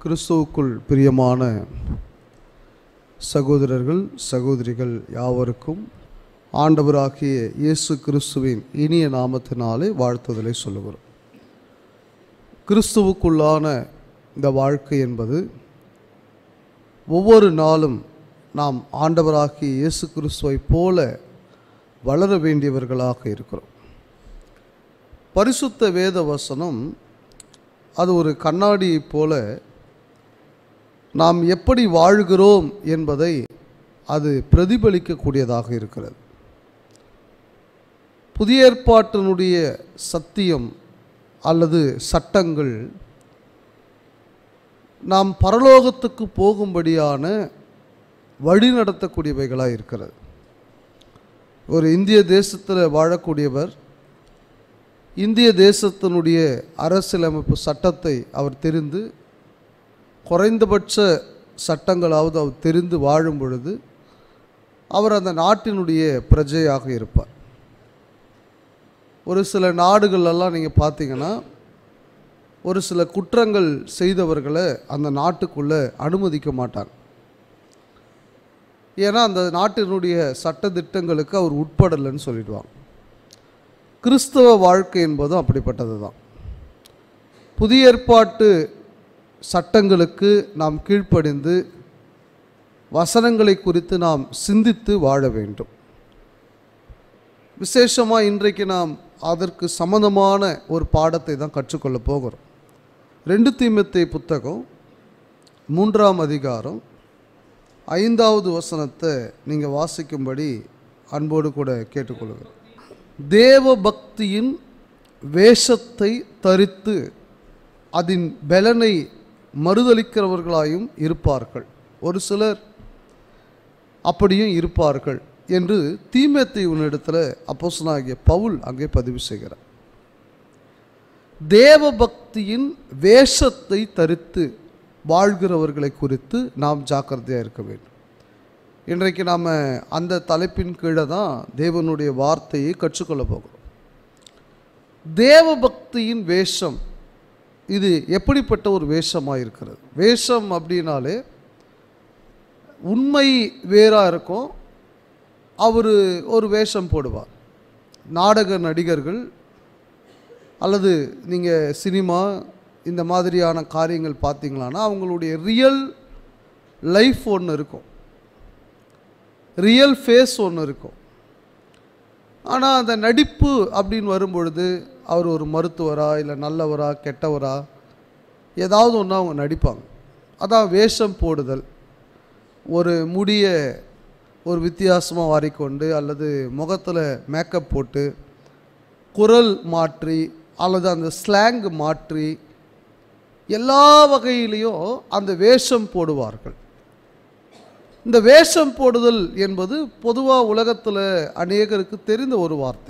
கிறிஸ்துவுக்குள் பிரியமான சகோதரர்கள் சகோதரிகள் யாவருக்கும் ஆண்டவராகிய இயேசு கிறிஸ்துவின் இனிய நாமத்தினாலே வாழ்த்துதலை சொல்லுகிறோம் கிறிஸ்துவுக்குள்ளான இந்த வாழ்க்கை என்பது ஒவ்வொரு நாளும் நாம் ஆண்டவராகிய இயேசு கிறிஸ்துவைப் போல வளர வேண்டியவர்களாக இருக்கிறோம் பரிசுத்த வேத வசனம் அது ஒரு கண்ணாடியைப் போல நாம் எப்படி வாழ்கிறோம் என்பதை அது பிரதிபலிக்கக்கூடியதாக இருக்கிறது புதிய ஏற்பாட்டினுடைய சத்தியம் அல்லது சட்டங்கள் நாம் பரலோகத்துக்கு போகும்படியான வழி நடத்தக்கூடியவைகளாக இருக்கிறது ஒரு இந்திய தேசத்தில் வாழக்கூடியவர் இந்திய தேசத்தினுடைய அரசியலமைப்பு சட்டத்தை அவர் தெரிந்து குறைந்தபட்ச சட்டங்களாவது அவர் தெரிந்து வாழும் பொழுது அவர் அந்த நாட்டினுடைய பிரஜையாக இருப்பார் ஒரு சில நாடுகளெல்லாம் நீங்கள் பார்த்தீங்கன்னா ஒரு சில குற்றங்கள் செய்தவர்களை அந்த நாட்டுக்குள்ளே அனுமதிக்க மாட்டாங்க ஏன்னா அந்த நாட்டினுடைய சட்டத்திட்டங்களுக்கு அவர் உட்படலைன்னு சொல்லிடுவாங்க கிறிஸ்தவ வாழ்க்கை என்பதும் அப்படிப்பட்டது தான் புதிய ஏற்பாட்டு சட்டங்களுக்கு நாம் கீழ்ப்படிந்து வசனங்களை குறித்து நாம் சிந்தித்து வாழ வேண்டும் விசேஷமாக இன்றைக்கு நாம் அதற்கு சம்மந்தமான ஒரு பாடத்தை தான் கற்றுக்கொள்ள போகிறோம் ரெண்டு தீமத்தை புத்தகம் மூன்றாம் அதிகாரம் ஐந்தாவது வசனத்தை நீங்கள் வாசிக்கும்படி அன்போடு கூட கேட்டுக்கொள்கிறேன் தேவ பக்தியின் வேஷத்தை தரித்து அதன் பலனை மறுதளிக்கிறவர்களாயும் இருப்பார்கள் ஒரு சிலர் அப்படியும் இருப்பார்கள் என்று தீமேத்தை உன்னிடத்தில் அப்போசனாகிய பவுல் அங்கே பதிவு செய்கிறார் தேவ பக்தியின் வேஷத்தை தரித்து வாழ்கிறவர்களை குறித்து நாம் ஜாக்கிரதையாக இருக்க வேண்டும் இன்றைக்கு நாம் அந்த தலைப்பின் கீழே தான் தேவனுடைய வார்த்தையை கற்றுக்கொள்ள போகிறோம் தேவ பக்தியின் வேஷம் இது எப்படிப்பட்ட ஒரு வேஷமாக இருக்கிறது வேஷம் அப்படின்னாலே உண்மை வேறாக இருக்கும் அவர் ஒரு வேஷம் போடுவார் நாடக நடிகர்கள் அல்லது நீங்கள் சினிமா இந்த மாதிரியான காரியங்கள் பார்த்தீங்களான்னா அவங்களுடைய ரியல் லைஃப் ஒன்று இருக்கும் ரியல் ஃபேஸ் ஒன்று இருக்கும் ஆனால் அந்த நடிப்பு அப்படின்னு வரும்பொழுது அவர் ஒரு மருத்துவரா இல்லை நல்லவரா கெட்டவரா ஏதாவது ஒன்று அவங்க நடிப்பாங்க அதான் வேஷம் போடுதல் ஒரு முடிய ஒரு வித்தியாசமாக வாரிக்கொண்டு அல்லது முகத்தில் மேக்கப் போட்டு குரல் மாற்றி அல்லது அந்த ஸ்லாங் மாற்றி எல்லா வகையிலையும் அந்த வேஷம் போடுவார்கள் இந்த வேஷம் போடுதல் என்பது பொதுவாக உலகத்தில் அநேகருக்கு தெரிந்த ஒரு வார்த்தை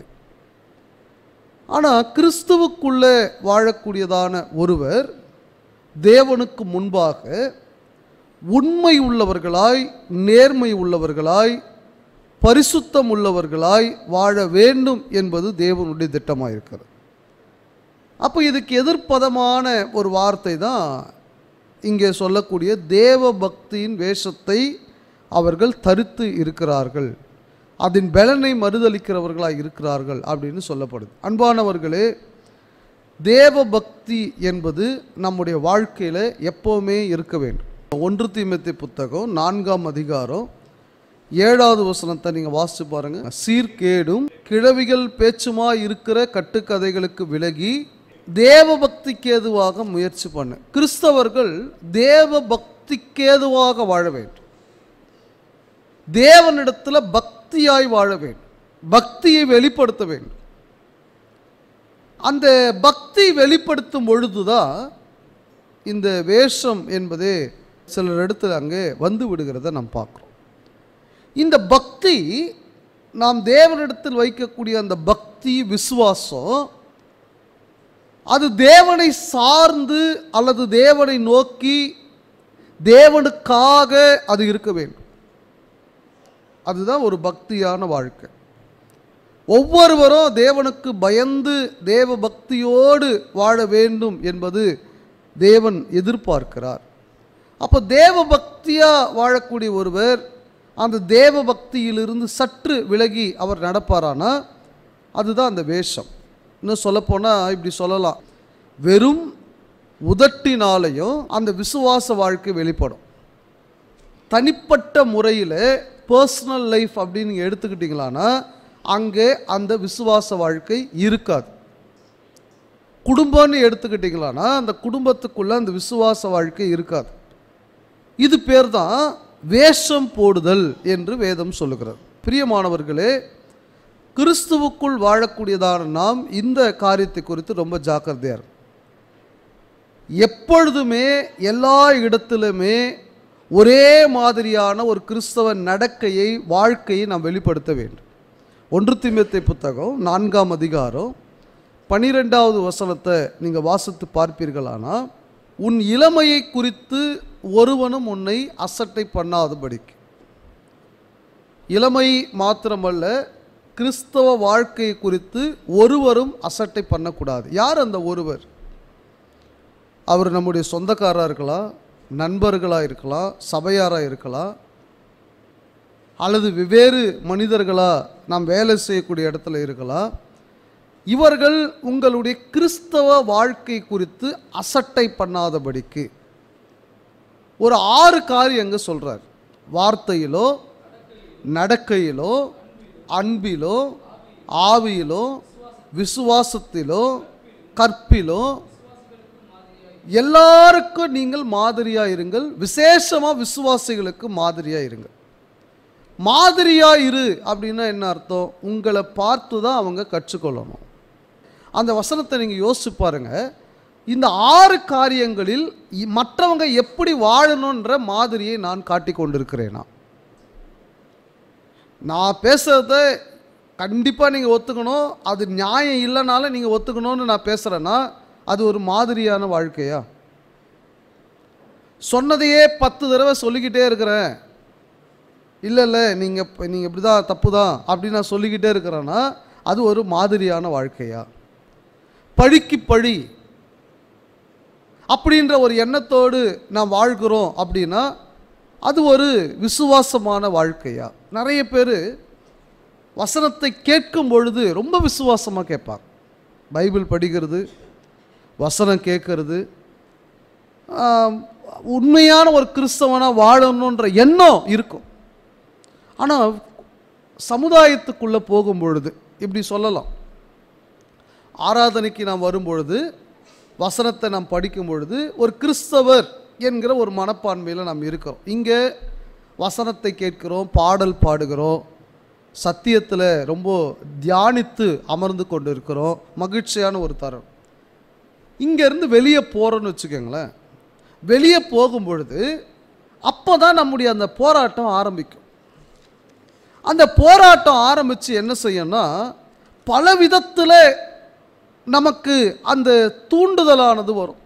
ஆனால் கிறிஸ்துவுக்குள்ளே வாழக்கூடியதான ஒருவர் தேவனுக்கு முன்பாக உண்மை உள்ளவர்களாய் நேர்மை உள்ளவர்களாய் பரிசுத்தம் உள்ளவர்களாய் வாழ வேண்டும் என்பது தேவனுடைய திட்டமாக இருக்கிறது அப்போ இதுக்கு எதிர்ப்பதமான ஒரு வார்த்தை தான் இங்கே சொல்லக்கூடிய தேவ பக்தியின் வேஷத்தை அவர்கள் தரித்து இருக்கிறார்கள் அதன் பலனை மறுதளிக்கிறவர்களாக இருக்கிறார்கள் அப்படின்னு சொல்லப்படுது அன்பானவர்களே தேவ பக்தி என்பது நம்முடைய வாழ்க்கையில் எப்போவுமே இருக்க வேண்டும் ஒன்று தீமத்தை புத்தகம் நான்காம் அதிகாரம் ஏழாவது வசனத்தை நீங்கள் வாசித்து பாருங்க சீர்கேடும் கிழவிகள் பேச்சுமா இருக்கிற கட்டுக்கதைகளுக்கு விலகி தேவ பக்திக்கேதுவாக முயற்சி பண்ணு கிறிஸ்தவர்கள் தேவ பக்திக்கேதுவாக வாழ வேண்டும் தேவனிடத்தில் பக்தியாய் வாழ வேண்டும் பக்தியை வெளிப்படுத்த வேண்டும் அந்த பக்தி வெளிப்படுத்தும் பொழுதுதான் இந்த வேஷம் என்பதே சிலர் இடத்துல அங்கே வந்து விடுகிறத நாம் பார்க்குறோம் இந்த பக்தி நாம் தேவனிடத்தில் வைக்கக்கூடிய அந்த பக்தி விசுவாசம் அது தேவனை சார்ந்து அல்லது தேவனை நோக்கி தேவனுக்காக அது இருக்க வேண்டும் அதுதான் ஒரு பக்தியான வாழ்க்கை ஒவ்வொருவரும் தேவனுக்கு பயந்து தேவ பக்தியோடு வாழ வேண்டும் என்பது தேவன் எதிர்பார்க்கிறார் அப்போ தேவ பக்தியாக வாழக்கூடிய ஒருவர் அந்த தேவ பக்தியிலிருந்து சற்று விலகி அவர் நடப்பாரானா அதுதான் அந்த வேஷம் இன்னும் சொல்லப்போனால் இப்படி சொல்லலாம் வெறும் உதட்டினாலையும் அந்த விசுவாச வாழ்க்கை வெளிப்படும் தனிப்பட்ட முறையில் பர்சனல் லைஃப் அப்படின்னு நீங்கள் எடுத்துக்கிட்டிங்களான்னா அங்கே அந்த விசுவாச வாழ்க்கை இருக்காது குடும்பம்னு எடுத்துக்கிட்டிங்களான்னா அந்த குடும்பத்துக்குள்ளே அந்த விசுவாச வாழ்க்கை இருக்காது இது பேர் தான் வேஷம் போடுதல் என்று வேதம் சொல்லுகிறது பிரியமானவர்களே கிறிஸ்துவுக்குள் வாழக்கூடியதான நாம் இந்த காரியத்தை குறித்து ரொம்ப ஜாக்கிரதையாக இருக்கும் எப்பொழுதுமே எல்லா இடத்திலுமே ஒரே மாதிரியான ஒரு கிறிஸ்தவ நடக்கையை வாழ்க்கையை நாம் வெளிப்படுத்த வேண்டும் ஒன்று திமுத்தை புத்தகம் நான்காம் அதிகாரம் பனிரெண்டாவது வசனத்தை நீங்கள் வாசித்து பார்ப்பீர்களானா உன் இளமையை குறித்து ஒருவனும் உன்னை அசட்டை பண்ணாதபடிக்கு இளமை மாத்திரமல்ல கிறிஸ்தவ வாழ்க்கை குறித்து ஒருவரும் அசட்டை பண்ணக்கூடாது யார் அந்த ஒருவர் அவர் நம்முடைய சொந்தக்காரராக இருக்கலாம் நண்பர்களாக இருக்கலாம் சபையாராக இருக்கலாம் அல்லது வெவ்வேறு மனிதர்களாக நாம் வேலை செய்யக்கூடிய இடத்துல இருக்கலாம் இவர்கள் உங்களுடைய கிறிஸ்தவ வாழ்க்கை குறித்து அசட்டை பண்ணாதபடிக்கு ஒரு ஆறு காரியங்க சொல்கிறார் வார்த்தையிலோ நடக்கையிலோ அன்பிலோ ஆவியிலோ விசுவாசத்திலோ கற்பிலோ எல்லாருக்கும் நீங்கள் மாதிரியாக இருங்கள் விசேஷமாக விசுவாசிகளுக்கு மாதிரியாக இருங்கள் மாதிரியாக இரு அப்படின்னா என்ன அர்த்தம் உங்களை பார்த்து தான் அவங்க கற்றுக்கொள்ளணும் அந்த வசனத்தை நீங்கள் யோசிச்சு பாருங்க இந்த ஆறு காரியங்களில் இ- மற்றவங்க எப்படி வாழணுன்ற மாதிரியை நான் காட்டி கொண்டிருக்கிறேனா நான் பேசுகிறத கண்டிப்பாக நீங்கள் ஒத்துக்கணும் அது நியாயம் இல்லைனாலும் நீங்கள் ஒத்துக்கணும்னு நான் பேசுகிறேன்னா அது ஒரு மாதிரியான வாழ்க்கையா சொன்னதையே பத்து தடவை சொல்லிக்கிட்டே இருக்கிறேன் இல்லை இல்லை நீங்கள் நீங்கள் இப்படி தான் தப்பு தான் அப்படின்னு நான் சொல்லிக்கிட்டே இருக்கிறேன்னா அது ஒரு மாதிரியான வாழ்க்கையா பழிக்கு பழி அப்படின்ற ஒரு எண்ணத்தோடு நாம் வாழ்கிறோம் அப்படின்னா அது ஒரு விசுவாசமான வாழ்க்கையா நிறைய பேர் வசனத்தை கேட்கும் பொழுது ரொம்ப விசுவாசமாக கேட்பாங்க பைபிள் படிக்கிறது வசனம் கேட்கறது ஆம், உண்மையான ஒரு கிறிஸ்தவனாக வாழணுன்ற எண்ணம் இருக்கும் ஆனால் சமுதாயத்துக்குள்ளே போகும் பொழுது இப்படி சொல்லலாம் ஆராதனைக்கு நாம் வரும்பொழுது வசனத்தை நாம் படிக்கும் பொழுது ஒரு கிறிஸ்தவர் என்கிற ஒரு மனப்பான்மையில் நாம் இருக்கிறோம் இங்கே வசனத்தை கேட்கிறோம் பாடல் பாடுகிறோம் சத்தியத்தில் ரொம்ப தியானித்து அமர்ந்து கொண்டு இருக்கிறோம் மகிழ்ச்சியான ஒரு தரம் இங்கேருந்து வெளியே போகிறோன்னு வச்சுக்கோங்களேன் வெளியே போகும் பொழுது அப்போ தான் நம்முடைய அந்த போராட்டம் ஆரம்பிக்கும் அந்த போராட்டம் ஆரம்பித்து என்ன செய்யணும்னா பல விதத்தில் நமக்கு அந்த தூண்டுதலானது வரும்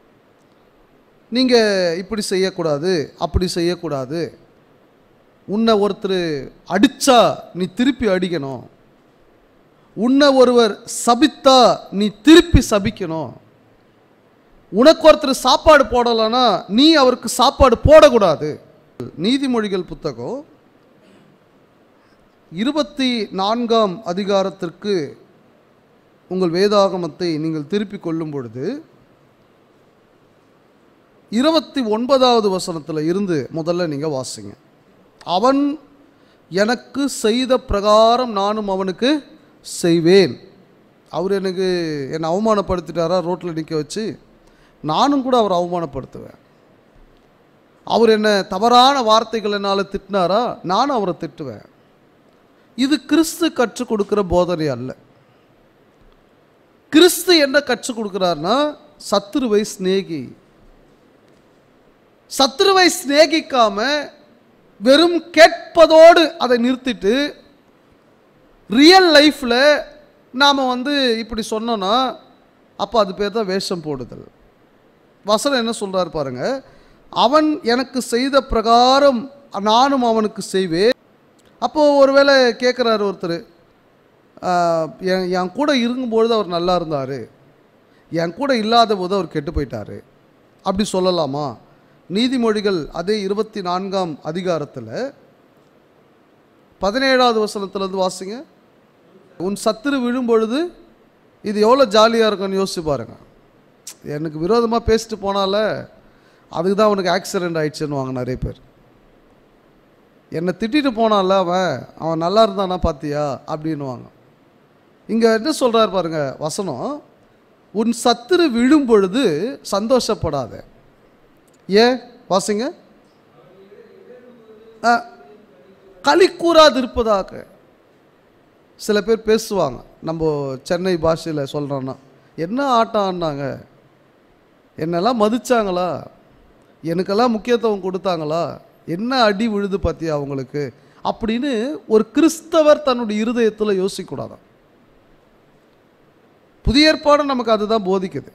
நீங்கள் இப்படி செய்யக்கூடாது அப்படி செய்யக்கூடாது உன்னை ஒருத்தர் அடித்தா நீ திருப்பி அடிக்கணும் உன்னை ஒருவர் சபித்தா நீ திருப்பி சபிக்கணும் உனக்கு ஒருத்தர் சாப்பாடு போடலைன்னா நீ அவருக்கு சாப்பாடு போடக்கூடாது நீதிமொழிகள் புத்தகம் இருபத்தி நான்காம் அதிகாரத்திற்கு உங்கள் வேதாகமத்தை நீங்கள் திருப்பிக் கொள்ளும் பொழுது இருபத்தி ஒன்பதாவது வசனத்தில் இருந்து முதல்ல நீங்கள் வாசிங்க அவன் எனக்கு செய்த பிரகாரம் நானும் அவனுக்கு செய்வேன் அவர் எனக்கு என்னை அவமானப்படுத்திட்டாரா ரோட்டில் நிற்க வச்சு நானும் கூட அவரை அவமானப்படுத்துவேன் அவர் என்ன தவறான வார்த்தைகள் என்னால் திட்டினாரா நானும் அவரை திட்டுவேன் இது கிறிஸ்து கற்றுக் கொடுக்கிற போதனை அல்ல கிறிஸ்து என்ன கற்றுக் கொடுக்கிறார்னா சத்துருவை சிநேகி சத்துருவை சிநேகிக்காம வெறும் கேட்பதோடு அதை நிறுத்திட்டு ரியல் லைஃப்பில் நாம் வந்து இப்படி சொன்னோன்னா அப்போ அது பேர் தான் வேஷம் போடுதல் வசனம் என்ன சொல்கிறார் பாருங்க அவன் எனக்கு செய்த பிரகாரம் நானும் அவனுக்கு செய்வேன் அப்போது ஒருவேளை கேட்குறாரு ஒருத்தர் ஆஹ், என் என் கூட இருக்கும்பொழுது அவர் நல்லா இருந்தார் என் கூட இல்லாத போது அவர் கெட்டு போயிட்டாரு அப்படி சொல்லலாமா நீதிமொழிகள் அதே இருபத்தி நான்காம் அதிகாரத்தில் பதினேழாவது வசனத்துலேருந்து வாசிங்க உன் சத்துரு விழும் பொழுது இது எவ்வளோ ஜாலியாக இருக்கும்னு யோசிச்சு பாருங்க எனக்கு விரோதமாக பேசிட்டு போனால அதுக்கு தான் அவனுக்கு ஆக்சிடெண்ட் ஆயிடுச்சுன்னுவாங்க நிறைய பேர் என்னை திட்டிட்டு போனால அவன் அவன் நல்லா இருந்தானா பார்த்தியா அப்படின்னுவாங்க இங்கே என்ன சொல்கிறார் பாருங்க வசனம் உன் சத்துரு விழும் பொழுது சந்தோஷப்படாத ஏன் வாசிங்க ஆ, களி கூறாதிருப்பதாக சில பேர் பேசுவாங்க நம்ம சென்னை பாஷையில் சொல்கிறோன்னா என்ன ஆட்டம் ஆடினாங்க என்னெல்லாம் மதிச்சாங்களா எனக்கெல்லாம் முக்கியத்துவம் கொடுத்தாங்களா என்ன அடி விழுது பார்த்தியா அவங்களுக்கு அப்படின்னு ஒரு கிறிஸ்தவர் தன்னுடைய இருதயத்தில் யோசிக்கக்கூடாதான் புதிய ஏற்பாடு நமக்கு அதுதான் போதிக்குது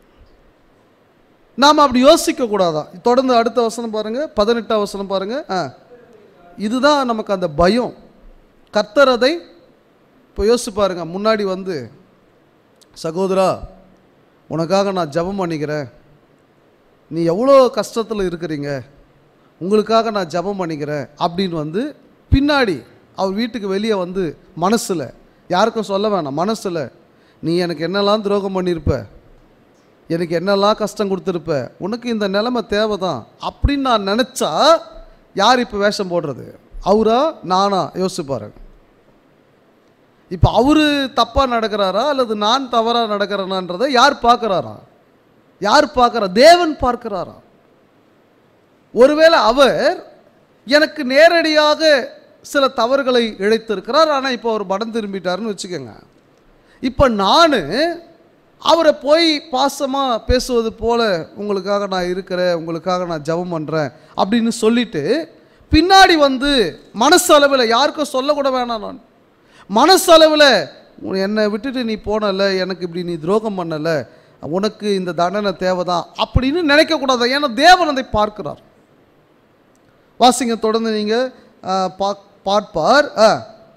நாம் அப்படி யோசிக்க கூடாதான் தொடர்ந்து அடுத்த வசனம் பாருங்க பதினெட்டாம் வசனம் பாருங்க ஆ இதுதான் நமக்கு அந்த பயம் கர்த்தர் அதை இப்போ யோசிச்சு பாருங்க முன்னாடி வந்து சகோதரா உனக்காக நான் ஜெபம் பண்ணிக்கிறேன் நீ எவ்வளோ கஷ்டத்தில் இருக்கிறீங்க உங்களுக்காக நான் ஜெபம் பண்ணிக்கிறேன் அப்படின்னு வந்து பின்னாடி அவர் வீட்டுக்கு வெளியே வந்து மனசில் யாருக்கும் சொல்ல வேணாம் மனசில் நீ எனக்கு என்னெல்லாம் துரோகம் பண்ணியிருப்ப எனக்கு என்னெல்லாம் கஷ்டம் கொடுத்துருப்ப உனக்கு இந்த நிலைமை தேவை தான் அப்படின்னு நான் நினச்சா யார் இப்போ வேஷம் போடுறது அவரா நானா யோசிச்சு பாருங்க இப்போ அவரு தப்பாக நடக்கிறாரா அல்லது நான் தவறாக நடக்கிறேனான்றதை யார் பார்க்குறாரா யார் பார்க்குறா தேவன் பார்க்கிறாரா ஒருவேளை அவர் எனக்கு நேரடியாக சில தவறுகளை இழைத்திருக்கிறார் ஆனால் இப்போ அவர் மடம் திரும்பிட்டாருன்னு வச்சுக்கோங்க இப்போ நான் அவரை போய் பாசமாக பேசுவது போல உங்களுக்காக நான் இருக்கிறேன் உங்களுக்காக நான் ஜெபம் பண்ணுறேன் அப்படின்னு சொல்லிட்டு பின்னாடி வந்து மனசளவில் யாருக்கும் சொல்லக்கூட வேணாம் நான் மனசளவில் உன் என்னை விட்டுட்டு நீ போனல எனக்கு இப்படி நீ துரோகம் பண்ணல உனக்கு இந்த தண்டனை தேவைதான் அப்படின்னு நினைக்கக்கூடாது ஏன்னா தேவன் அதை பார்க்கிறார் வாசிங்க தொடர்ந்து நீங்கள் பார்ப்பார் ஆ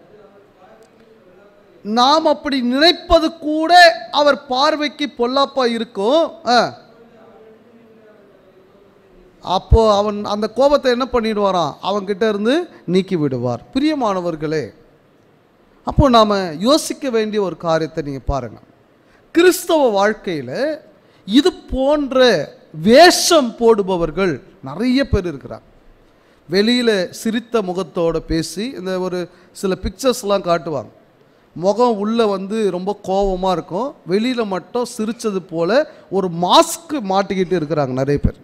நாம் அப்படி நினைப்பது கூட அவர் பார்வைக்கு பொல்லாப்பா இருக்கும் ஆ. அப்போ அவன் அந்த கோபத்தை என்ன பண்ணிடுவாராம் அவன்கிட்ட இருந்து நீக்கி விடுவார் பிரியமானவர்களே அப்போ நாம் யோசிக்க வேண்டிய ஒரு காரியத்தை நீங்கள் பாருங்கள் கிறிஸ்தவ வாழ்க்கையில் இது போன்ற வேஷம் போடுபவர்கள் நிறைய பேர் இருக்கிறாங்க வெளியில் சிரித்த முகத்தோட பேசி இந்த ஒரு சில பிக்சர்ஸ்லாம் காட்டுவாங்க முகம் உள்ளே வந்து ரொம்ப கோபமாக இருக்கும் வெளியில் மட்டும் சிரித்தது போல் ஒரு மாஸ்க் மாட்டிக்கிட்டு இருக்கிறாங்க நிறைய பேர்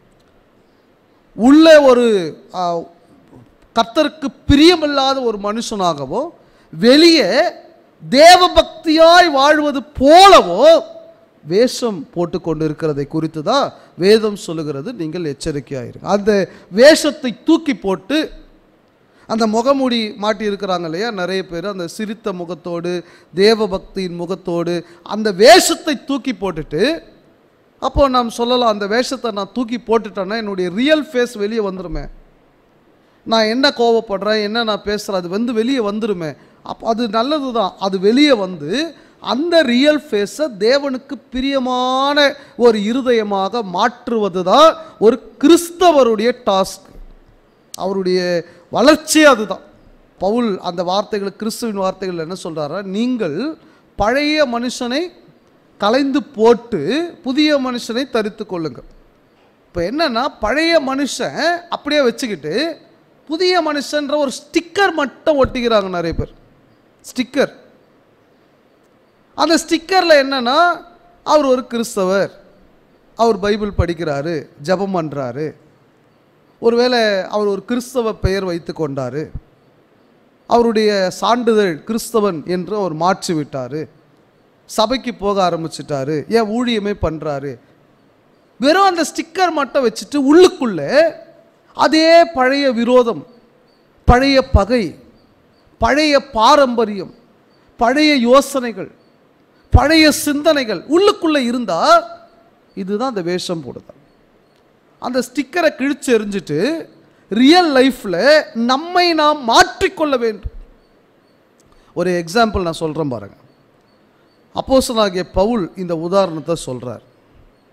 உள்ளே ஒரு ஆ, கர்த்தருக்கு பிரியமில்லாத ஒரு மனுஷனாகவோ வெளியே தேவபக்தியாய் வாழ்வது போலவோ வேஷம் போட்டுக்கொண்டு இருக்கிறதை குறித்து தான் வேதம் சொல்லுகிறது நீங்கள் எச்சரிக்கையாக இருங்க அந்த வேஷத்தை தூக்கி போட்டு அந்த முகமூடி மாட்டி இருக்கிறாங்க இல்லையா நிறைய பேர் அந்த சிரித்த முகத்தோடு தேவபக்தியின் முகத்தோடு அந்த வேஷத்தை தூக்கி போட்டுட்டு அப்போ நாம் சொல்லலாம் அந்த வேஷத்தை நான் தூக்கி போட்டுட்டேன்னா என்னுடைய ரியல் ஃபேஸ் வெளியே வந்துருமே நான் என்ன கோவப்படுறேன் என்ன நான் பேசுகிறேன் அது வந்து வெளியே வந்துருமே அப்போ அது நல்லது தான் அது வெளியே வந்து அந்த ரியல் ஃபேஸை தேவனுக்கு பிரியமான ஒரு இருதயமாக மாற்றுவது தான் ஒரு கிறிஸ்தவருடைய டாஸ்க் அவருடைய வளர்ச்சி அதுதான் பவுல் அந்த வார்த்தைகள் கிறிஸ்துவின் வார்த்தைகள் என்ன சொல்றாரா நீங்கள் பழைய மனுஷனை கலைந்து போட்டு புதிய மனுஷனை தரித்து கொள்ளுங்கள் இப்போ என்னன்னா பழைய மனுஷன் அப்படியே வச்சுக்கிட்டு புதிய மனுஷன்ற ஒரு ஸ்டிக்கர் மட்டும் ஒட்டிக்கிறாங்க நிறைய பேர் ஸ்டிக்கர் அந்த ஸ்டிக்கரில் என்னன்னா அவர் ஒரு கிறிஸ்தவர் அவர் பைபிள் படிக்கிறாரு ஜெபம் பண்ணுறாரு ஒருவேளை அவர் ஒரு கிறிஸ்தவ பெயர் வைத்து கொண்டாரு அவருடைய சான்றிதழ் கிறிஸ்தவன் என்று அவர் மாற்றி விட்டார் சபைக்கு போக ஆரம்பிச்சிட்டாரு ஏன் ஊழியமே பண்ணுறாரு வெறும் அந்த ஸ்டிக்கர் மட்டும் வச்சுட்டு உள்ளுக்குள்ளே அதே பழைய விரோதம் பழைய பகை பழைய பாரம்பரியம் பழைய யோசனைகள் பழைய சிந்தனைகள் உள்ளுக்குள்ளே இருந்தால் இதுதான் அந்த வேஷம் போடுதல் அந்த ஸ்டிக்கரை கிழிச்சு எறிஞ்சிட்டு ரியல் லைஃப்பில் நம்மை நாம் மாற்றிக்கொள்ள வேண்டும் ஒரு எக்ஸாம்பிள் நான் சொல்கிறேன் பாருங்க அப்போஸ்தலனாகிய பவுல் இந்த உதாரணத்தை சொல்கிறார்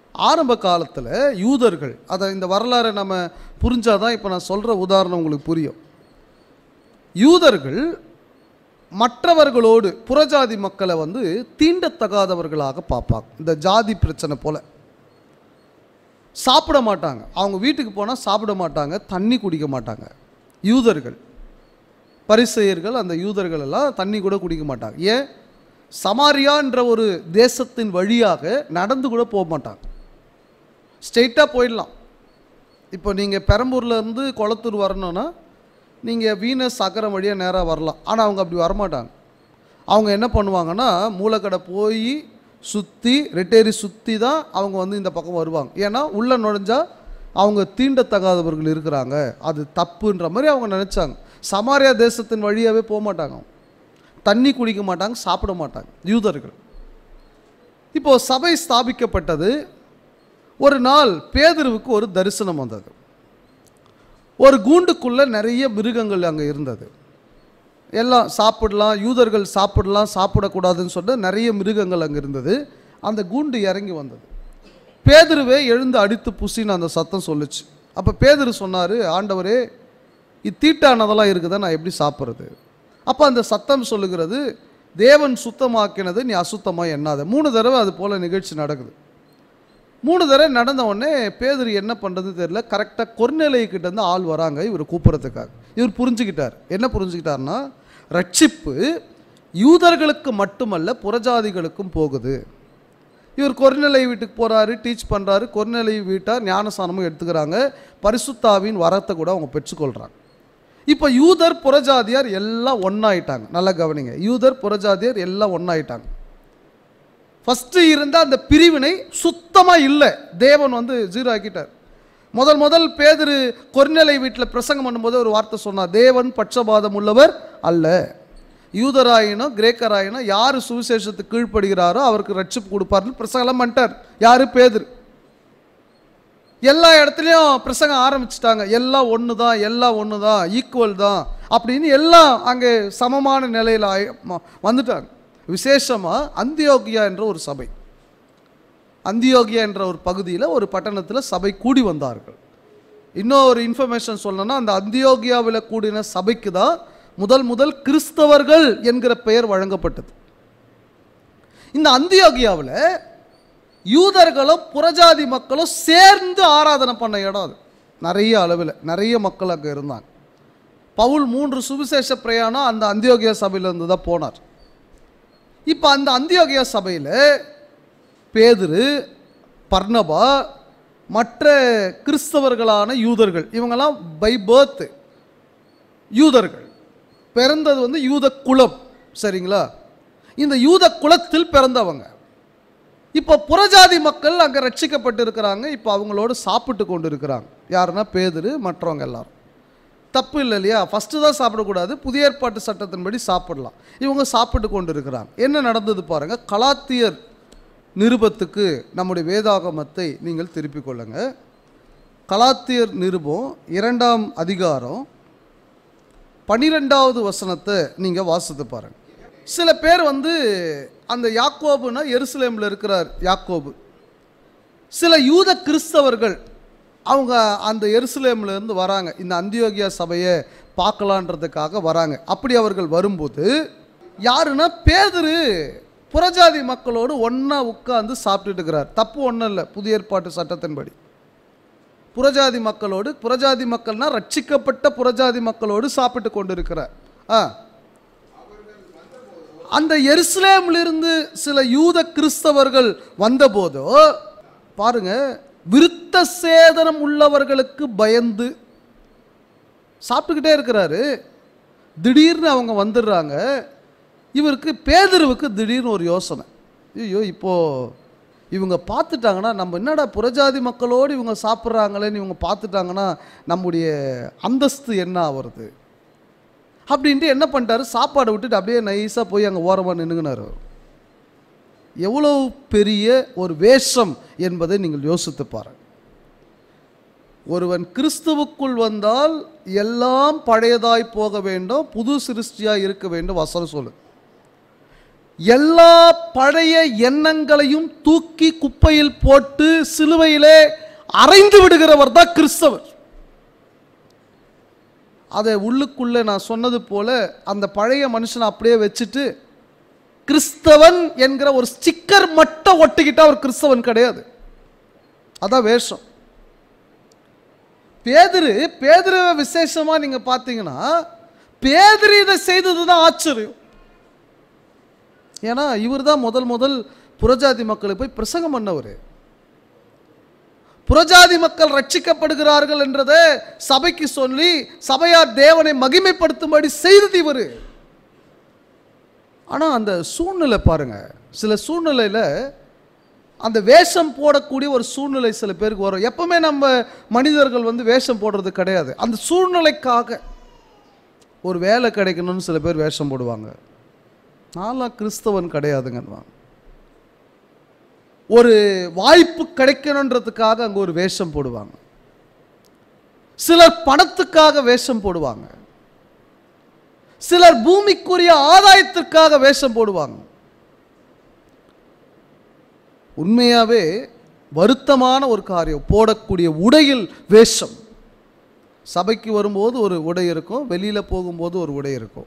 ஆரம்ப காலத்தில் யூதர்கள் அதை இந்த வரலாறை நம்ம புரிஞ்சாதான் இப்போ நான் சொல்கிற உதாரணம் உங்களுக்கு புரியும் யூதர்கள் மற்றவர்களோடு புறஜாதி மக்களை வந்து தீண்டத்தகாதவர்களாக பார்ப்பாங்க இந்த ஜாதி பிரச்சனை போல சாப்பிட மாட்டாங்க அவங்க வீட்டுக்கு போனால் சாப்பிட மாட்டாங்க தண்ணி குடிக்க மாட்டாங்க யூதர்கள் பரிசெயர்கள் அந்த யூதர்கள் எல்லாம் தண்ணி கூட குடிக்க மாட்டாங்க ஏன் சமாரியான்ற ஒரு தேசத்தின் வழியாக நடந்து கூட போக மாட்டாங்க ஸ்ட்ரெயிட்டாக போயிடலாம் இப்போ நீங்கள் பெரம்பூர்ல இருந்து கொளத்தூர் வரணும்னா நீங்கள் வீனஸ் அக்கரம் வழியாக நேராக வரலாம் ஆனால் அவங்க அப்படி வரமாட்டாங்க அவங்க என்ன பண்ணுவாங்கன்னா மூலக்கடை போய் சுற்றி ரெட்டேரி சுற்றி தான் அவங்க வந்து இந்த பக்கம் வருவாங்க ஏன்னா உள்ளே நுழைஞ்சா அவங்க தீண்டத்தகாதவர்கள் இருக்கிறாங்க அது தப்புன்ற மாதிரி அவங்க நினச்சாங்க சமாரியா தேசத்தின் வழியாகவே போக மாட்டாங்க அவங்க. தண்ணி குடிக்க மாட்டாங்க சாப்பிட மாட்டாங்க யூதர்கள் இப்போ சபை ஸ்தாபிக்கப்பட்டது ஒரு நாள் பேதுருவுக்கு ஒரு தரிசனம் வந்தது ஒரு கூண்டுக்குள்ள நிறைய மிருகங்கள் அங்கே இருந்தது எல்லாம் சாப்பிடலாம் யூதர்கள் சாப்பிடலாம் சாப்பிடக்கூடாதுன்னு சொல்லிட்டு நிறைய மிருகங்கள் அங்கே இருந்தது அந்த கூண்டு இறங்கி வந்தது பேதுருவே எழுந்து அடித்து புசின்னு அந்த சத்தம் சொல்லுச்சு அப்போ பேதுரு சொன்னார் ஆண்டவரே இத்தீட்டானதெல்லாம் இருக்குதா நான் எப்படி சாப்பிட்றது அப்போ அந்த சத்தம் சொல்லுகிறது தேவன் சுத்தமாக்கினது நீ அசுத்தமாக எண்ணாத மூணு தடவை அது போல் நிகழ்ச்சி நடக்குது மூணு தடவை நடந்த உடனே பேதுரு என்ன பண்ணுறது தெரியல கரெக்டாக கொர்நிலை கிட்ட இருந்து ஆள் வராங்க இவர் கூப்பிட்றதுக்காக இவர் புரிஞ்சுக்கிட்டார் என்ன புரிஞ்சுக்கிட்டாருன்னா ரட்சிப்பு யூதர்களுக்கு மட்டுமல்ல புறஜாதிகளுக்கும் போகுது இவர் கொர்நிலை வீட்டுக்கு போகிறாரு டீச் பண்ணுறாரு கொர்நிலை வீட்டார் ஞானசானமும் எடுத்துக்கிறாங்க பரிசுத்தாவின் வரத்தை கூட அவங்க பெற்றுக்கொள்கிறாங்க இப்போ யூதர் புறஜாதியார் எல்லாம் ஒன்றாயிட்டாங்க நல்லா கவனிங்க யூதர் புறஜாதியார் எல்லாம் ஒன்றாயிட்டாங்க ஃபஸ்ட்டு இருந்த அந்த பிரிவினை சுத்தமாக இல்லை தேவன் வந்து ஜீரோ ஆக்கிட்டார் முதல் முதல் பேதுரு கொர்நிலை வீட்டில் பிரசங்கம் பண்ணும்போது ஒரு வார்த்தை சொன்னார் தேவன் பட்சபாதம் உள்ளவர் அல்ல யூதராயினும் கிரேக்கராயினும் யார் சுவிசேஷத்துக்கு கீழ்ப்படுகிறாரோ அவருக்கு ரட்சிப்பு கொடுப்பாருன்னு பிரசங்கம்லாம் பண்ணிட்டார் யார் பேதுரு எல்லா இடத்துலையும் பிரசங்கம் ஆரம்பிச்சிட்டாங்க எல்லாம் ஒன்று தான் எல்லாம் ஒன்று தான் ஈக்குவல் தான் அப்படின்னு எல்லாம் அங்கே சமமான நிலையில் ஆயி- ம- வந்துட்டாங்க விசேஷமாக அந்தியோகியா என்ற ஒரு சபை அந்தியோகியா என்ற ஒரு பகுதியில் ஒரு பட்டணத்தில் சபை கூடி வந்தார்கள் இன்னும் ஒரு இன்ஃபர்மேஷன் சொல்லணும்னா அந்த அந்தியோகியாவில் கூடின சபைக்கு தான் முதல் முதல் கிறிஸ்தவர்கள் என்கிற பெயர் வழங்கப்பட்டது இந்த அந்தியோகியாவில் யூதர்களும் புறஜாதி மக்களும் சேர்ந்து ஆராதனை பண்ண இடம் அது நிறைய அளவில் நிறைய மக்கள் அங்கே இருந்தாங்க பவுல் மூன்று சுவிசேஷ பிரயாணம் அந்த அந்தியோகியா சபையிலேருந்து தான் போனார் இப்போ அந்த அந்தியோகியா சபையில் பேதுரு பர்னபா மற்ற கிறிஸ்தவர்களான யூதர்கள் இவங்கெல்லாம் பை பர்த் யூதர்கள் பிறந்தது வந்து யூத குலம் சரிங்களா இந்த யூத குலத்தில் பிறந்தவங்க இப்போ புறஜாதி மக்கள் அங்கே ரட்சிக்கப்பட்டு இருக்கிறாங்க இப்போ அவங்களோட சாப்பிட்டு கொண்டு இருக்கிறாங்க யாருன்னா பேதுரு மற்றவங்க எல்லாரும் தப்பு இல்லை இல்லையா ஃபஸ்ட்டு தான் சாப்பிடக்கூடாது புதிய ஏற்பாட்டு சட்டத்தின்படி சாப்பிடலாம் இவங்க சாப்பிட்டு கொண்டு இருக்கிறாங்க என்ன நடந்தது பாருங்க கலாத்தியர் நிருபத்துக்கு நம்முடைய வேதாகமத்தை நீங்கள் திருப்பிக் கொள்ளுங்க கலாத்தியர் நிருபம் இரண்டாம் அதிகாரம் பன்னிரெண்டாவது வசனத்தை நீங்கள் வாசித்து பாருங்க சில பேர் வந்து அந்த யாக்கோபுனா எருசலேமில் இருக்கிறார் யாக்கோபு சில யூத கிறிஸ்தவர்கள் அவங்க அந்த எருசலேம்ல இருந்து வராங்க இந்த அந்தியோகியா சபையை பார்க்கலான்றதுக்காக வராங்க அப்படி அவர்கள் வரும்போது யாருன்னா பேதுரு புறஜாதி மக்களோடு ஒன்றா உட்கார்ந்து சாப்பிட்டுட்டு இருக்கிறார் தப்பு ஒன்றும் இல்லை புதிய ஏற்பாட்டு சட்டத்தின்படி புறஜாதி மக்களோடு புறஜாதி மக்கள்னா ரட்சிக்கப்பட்ட புறஜாதி மக்களோடு சாப்பிட்டு கொண்டிருக்கிறார் ஆ அந்த எருசலேமிலிருந்து சில யூத கிறிஸ்தவர்கள் வந்தபோதோ பாருங்க விருத்த சேதனம் உள்ளவர்களுக்கு பயந்து சாப்பிட்டுக்கிட்டே இருக்கிறாரு திடீர்னு அவங்க வந்துடுறாங்க இவருக்கு பேதுருவுக்கு திடீர்னு ஒரு யோசனை ஐயோ இப்போ இவங்க பார்த்துட்டாங்கன்னா நம்ம என்னடா புறஜாதி மக்களோடு இவங்க சாப்பிட்றாங்களேன்னு இவங்க பார்த்துட்டாங்கன்னா நம்முடைய அந்தஸ்து என்ன ஆகிறது அப்படின்ட்டு என்ன பண்ணிட்டாரு சாப்பாடை விட்டுட்டு அப்படியே நைஸாக போய் அங்கே ஓரமாக நின்றுங்கினார் அவர் எவ்வளவு பெரிய ஒரு வேஷம் என்பதை நீங்கள் யோசித்து பாருங்க ஒருவன் கிறிஸ்துவுக்குள் வந்தால் எல்லாம் பழையதாய் போக வேண்டும் புது சிருஷ்டியாய் இருக்க வேண்டும் வசனம் சொல்லு எல்லா பழைய எண்ணங்களையும் தூக்கி குப்பையில் போட்டு சிலுவையிலே அறைந்து விடுகிறவர் தான் கிறிஸ்தவர் அதை உள்ளுக்குள்ளே நான் சொன்னது போல அந்த பழைய மனுஷனை அப்படியே வச்சுட்டு கிறிஸ்தவன் என்கிற ஒரு ஸ்டிக்கர் மட்டும் ஒட்டிக்கிட்டா ஒரு கிறிஸ்தவன் கிடையாது அதான் வேஷம் பேதுரு பேதுருவை விசேஷமா நீங்க பார்த்தீங்கன்னா பேதுரு இதை செய்தது தான் ஆச்சரியம் ஏன்னா இவர் தான் முதல் முதல் புறஜாதி மக்களை போய் பிரசங்கம் பண்ணவர் புறஜாதி மக்கள் ரட்சிக்கப்படுகிறார்கள் என்றதை சபைக்கு சொல்லி சபையார் தேவனை மகிமைப்படுத்தும்படி செய்தது இவர் ஆனால் அந்த சூழ்நிலை பாருங்க சில சூழ்நிலையில் அந்த வேஷம் போடக்கூடிய ஒரு சூழ்நிலை சில பேருக்கு வரும் எப்பவுமே நம்ம மனிதர்கள் வந்து வேஷம் போடுறது கிடையாது அந்த சூழ்நிலைக்காக ஒரு வேலை கிடைக்கணும்னு சில பேர் வேஷம் போடுவாங்க நான்லாம் கிறிஸ்தவன் கிடையாதுங்கன்னுவாங்க ஒரு வாய்ப்பு கிடைக்கணுன்றதுக்காக அங்கே ஒரு வேஷம் போடுவாங்க சிலர் பணத்துக்காக வேஷம் போடுவாங்க சிலர் பூமிக்குரிய ஆதாயத்திற்காக வேஷம் போடுவாங்க உண்மையாவே வருத்தமான ஒரு காரியம் போடக்கூடிய உடையில் வேஷம் சபைக்கு வரும்போது ஒரு உடை இருக்கும் வெளியில் போகும்போது ஒரு உடை இருக்கும்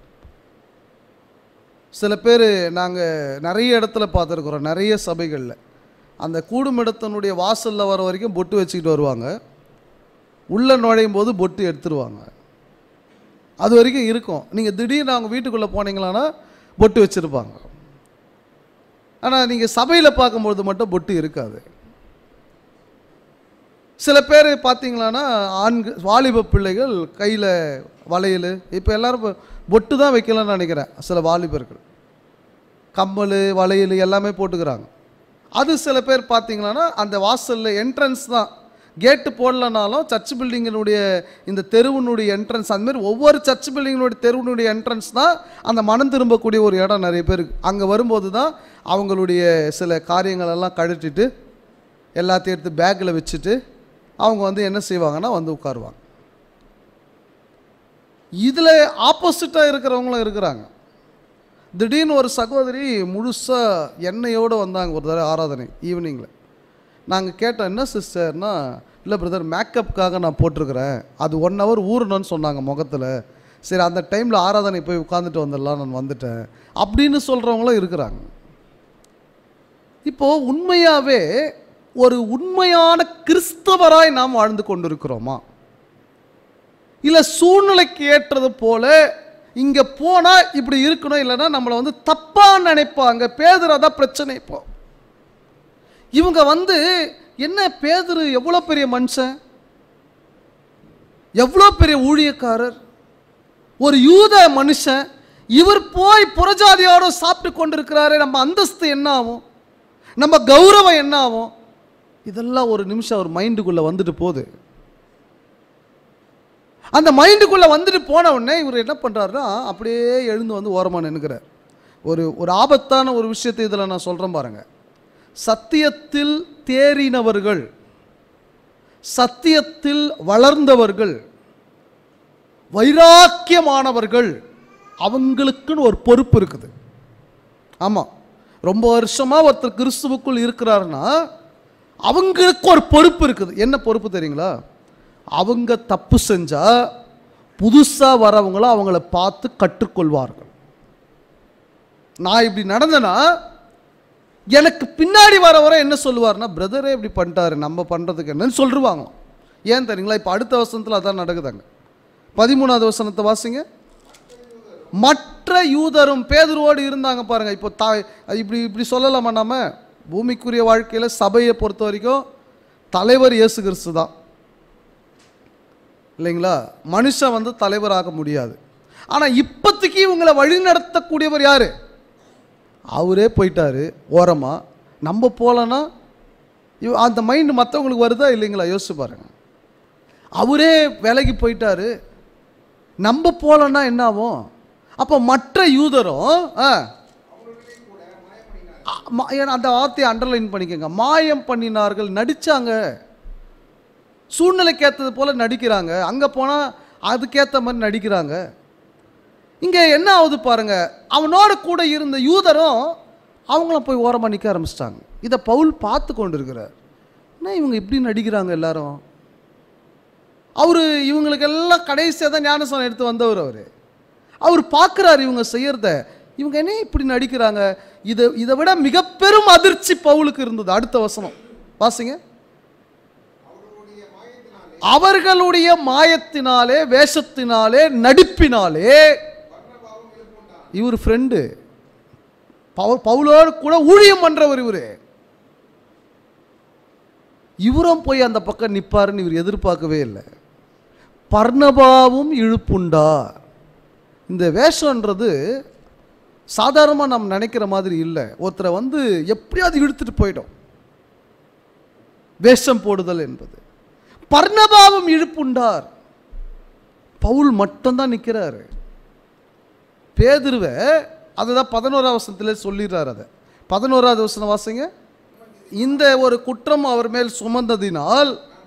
சில பேர் நாங்கள் நிறைய இடத்துல பார்த்துருக்குறோம் நிறைய சபைகளில் அந்த கூடுமிடத்தினுடைய வாசலில் வர வரைக்கும் பொட்டு வச்சுக்கிட்டு வருவாங்க உள்ளே நுழையும் போது பொட்டு எடுத்துருவாங்க அது வரைக்கும் இருக்கும் நீங்கள் திடீர்னு அவங்க வீட்டுக்குள்ளே போனீங்களான்னா பொட்டு வச்சுருப்பாங்க ஆனால் நீங்கள் சபையில் பார்க்கும்பொழுது மட்டும் பொட்டு இருக்காது சில பேர் பார்த்தீங்களான்னா ஆண்கள் வாலிப பிள்ளைகள் கையில் வளையல் இப்போ எல்லாரும் இப்போ பொட்டு தான் வைக்கலாம்னு நினைக்கிறேன் சில வாலிபர்கள் கம்மல் வளையல் எல்லாமே போட்டுக்கிறாங்க அது சில பேர் பார்த்தீங்களான்னா அந்த வாசலில் என்ட்ரன்ஸ் தான் கேட்டு போடலனாலும் சர்ச் பில்டிங்கினுடைய இந்த தெருவினுடைய என்ட்ரன்ஸ் அந்த மாதிரி ஒவ்வொரு சர்ச் பில்டிங்கினுடைய தெருவினுடைய என்ட்ரன்ஸ் தான் அந்த மனம் திரும்பக்கூடிய ஒரு இடம் நிறைய பேருக்கு அங்கே வரும்போது தான் அவங்களுடைய சில காரியங்கள் எல்லாம் கழட்டிட்டு எல்லாத்தையும் எடுத்து பேக்கில் வச்சுட்டு அவங்க வந்து என்ன செய்வாங்கன்னா வந்து உட்காருவாங்க இதில் ஆப்போசிட்டாக இருக்கிறவங்களும் இருக்கிறாங்க திடீர்னு ஒரு சகோதரி முழுசாக எண்ணெயோடு வந்தாங்க ஒரு தடவை ஆராதனை ஈவினிங்கில் நாங்கள் கேட்டோம் என்ன சிஸ்டர்னா இல்லை பிரதர் மேக்கப்புக்காக நான் போட்டிருக்கிறேன் அது ஒன் ஹவர் ஊறணும்னு சொன்னாங்க முகத்தில் சரி அந்த டைமில் ஆராதனை போய் உட்காந்துட்டு வந்துடலாம் நான் வந்துட்டேன் அப்படின்னு சொல்கிறவங்களும் இருக்கிறாங்க இப்போது உண்மையாகவே ஒரு உண்மையான கிறிஸ்தவராய் நாம் வாழ்ந்து கொண்டிருக்கிறோமா இல்லை சூழ்நிலைக்கு ஏற்றது போல இங்கே போனால் இப்படி இருக்கணும் இல்லைன்னா நம்மளை வந்து தப்பாக நினைப்பாங்க பேதுரு அதான் பிரச்சனை இப்போ இவங்க வந்து என்ன பேதுரு எவ்வளோ பெரிய மனுஷன் எவ்வளோ பெரிய ஊழியக்காரர் ஒரு யூத மனுஷன் இவர் போய் புறஜாதியோட சாப்பிட்டு கொண்டிருக்கிறாரே நம்ம அந்தஸ்து என்ன ஆகும் நம்ம கௌரவம் என்ன ஆகும் இதெல்லாம் ஒரு நிமிஷம் அவர் மைண்டுக்குள்ளே வந்துட்டு போகுது அந்த மைண்டுக்குள்ளே வந்துட்டு போன உடனே இவர் என்ன பண்ணுறாருன்னா அப்படியே எழுந்து வந்து ஓரமாக நின்னுக்கிறார் ஒரு ஒரு ஆபத்தான ஒரு விஷயத்தை இதில் நான் சொல்கிறேன் பாருங்க சத்தியத்தில் தேறினவர்கள் சத்தியத்தில் வளர்ந்தவர்கள் வைராக்கியமானவர்கள் அவங்களுக்குன்னு ஒரு பொறுப்பு இருக்குது ஆமாம் ரொம்ப வருஷமாக ஒருத்தர் கிறிஸ்துவுக்குள் இருக்கிறாருன்னா அவங்களுக்கு ஒரு பொறுப்பு இருக்குது என்ன பொறுப்பு தெரியுங்களா அவங்க தப்பு செஞ்சால் புதுசாக வரவங்கள அவங்கள பார்த்து கற்றுக்கொள்வார்கள் நான் இப்படி நடந்தேன்னா எனக்கு பின்னாடி வர வர என்ன சொல்லுவார்னா பிரதரே இப்படி பண்ணிட்டாரு நம்ம பண்ணுறதுக்கு என்னன்னு சொல்லிருவாங்க ஏன் தெரியுங்களா இப்போ அடுத்த வசனத்தில் அதான் நடக்குதாங்க பதிமூணாவது வசனத்தை வாசிங்க மற்ற யூதரும் பேதுருவோடு இருந்தாங்க பாருங்க இப்போ தாய் இப்படி இப்படி சொல்லலாமா நாம பூமிக்குரிய வாழ்க்கையில் சபையை பொறுத்த வரைக்கும் தலைவர் இயேசு கிறிஸ்து தான் இல்லைங்களா மனுஷன் வந்து தலைவராக முடியாது ஆனால் இப்போதைக்கு இவங்களை வழி நடத்தக்கூடியவர் யாரு அவரே போயிட்டாரு ஓரமாக நம்ம போகலன்னா இவ அந்த மைண்டு மற்றவங்களுக்கு வருதா இல்லைங்களா யோசிச்சு பாருங்க அவரே விலகி போயிட்டாரு நம்ம போகலன்னா என்ன ஆகும் அப்போ மற்ற யூதரும் ஆ அ, ம- ஏன்னா அந்த வார்த்தையை அண்டர்லைன் பண்ணிக்கோங்க மாயம் பண்ணினார்கள் நடிச்சாங்க சூழ்நிலைக்கு ஏற்றது போல நடிக்கிறாங்க அங்கே போனால் அதுக்கேற்ற மாதிரி நடிக்கிறாங்க இங்கே என்ன ஆகுது பாருங்க அவனோட கூட இருந்த யூதரும் அவங்களும் போய் ஓரமாக நிற்க ஆரம்பிச்சிட்டாங்க இதை பவுல் பார்த்து கொண்டு இருக்கிறார் என்ன இவங்க இப்படி நடிக்கிறாங்க எல்லாரும் அவர் இவங்களுக்கெல்லாம் கடைசியாக தான் ஞானஸ்தானம் எடுத்து வந்தவர் அவர் அவர் பார்க்குறாரு இவங்க செய்யறத இவங்க என்ன இப்படி நடிக்கிறாங்க இதை இதை விட மிக பெரும் அதிர்ச்சி பவுலுக்கு இருந்தது அடுத்த வசனம் வாசிங்க அவர்களுடைய மாயத்தினாலே வேஷத்தினாலே நடிப்பினாலே இவர் ஃப்ரெண்டு பவுலோடு கூட ஊழியம் பண்றவர் இவரு இவரும் போய் அந்த பக்கம் நிப்பாருன்னு இவர் எதிர்பார்க்கவே இல்லை பர்ணபாவும் இழுப்புண்டார் இந்த வேஷம்ன்றது சாதாரணமாக நம்ம நினைக்கிற மாதிரி இல்லை ஒருத்தரை வந்து எப்படியாவது இழுத்துட்டு போயிடும் வேஷம் போடுதல் என்பது பர்ணபாவும் இழுப்புண்டார் பவுல் மட்டும்தான் நிற்கிறாரு பேதுருவை அதுதான் பதினோராவது வசனத்தில் சொல்லிடுறார் அதை பதினோராவது வசனம் வாசிங்க இந்த ஒரு குற்றம் அவர் மேல் சுமந்ததினால்